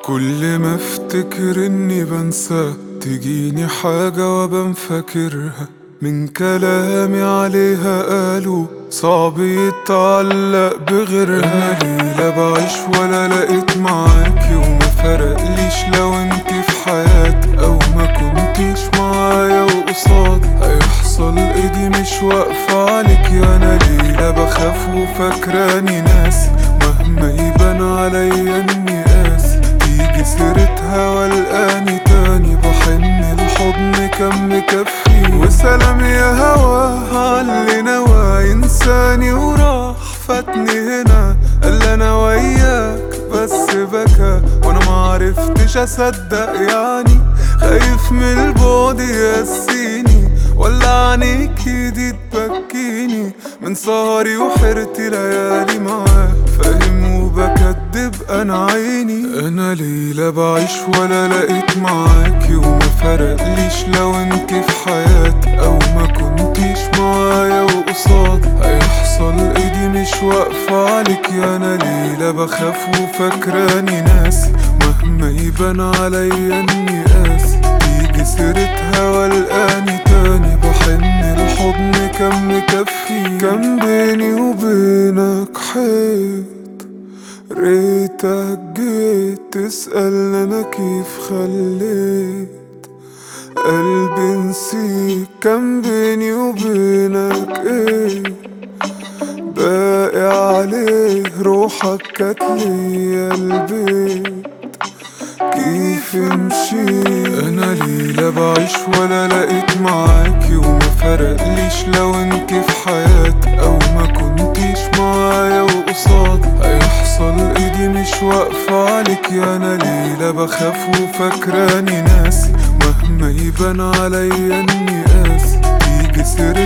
كل ما افتكر اني بنسى تجيني حاجة وابن فاكرها من كلامي عليها قالوا صعب يتعلق بغيرها ليلة بعيش ولا لقيت معاكي وما فرقليش لو انتي في حياتي او ما كنتيش معايا وقصادي هيحصل ايدي مش واقفة عليكي انا ليلة بخاف وفاكراني ناسي مهما يبان عليا اني قاسي تيجي سيرتها والقاني تاني بحن الحضن كم مكفي وسلام يا هوا عاللي نوى ينساني وراح فاتني هنا قال انا وياك بس بكى وانا معرفتش اصدق يعني خايف من البعد يسيني ولا عينيكي دي تبكيني من سهري وحرتي ليالي معاه فاهم وبكدب انا عيني انا ليلة بعيش ولا لقيت معاكي وما فرقليش لو انتي في حياتي او ما كنتيش معايا وقصادي هيحصل ايدي مش واقفة عليكي انا ليلة بخاف وفاكراني ناسي مهما يبان عليا اني قاسي تيجي سيرتها والقاني تاني بحن الحضن كم مكفي كان بيني وبينك حيط ريتك جيت تسأل انا كيف خليت قلبي نسيك كان بيني وبينك ايه باقي عليه روحك كانت ليا البيت كيف مشيت انا ليلة بعيش ولا لقيت معاكي وما فرقليش لو انتي في حياتي او ما كنتيش معايا وقصادي هيحصل ايدي مش واقفة عليكي انا ليلة بخاف وفاكراني ناسي مهما يبان عليا اني قاسي تيجي سيرتها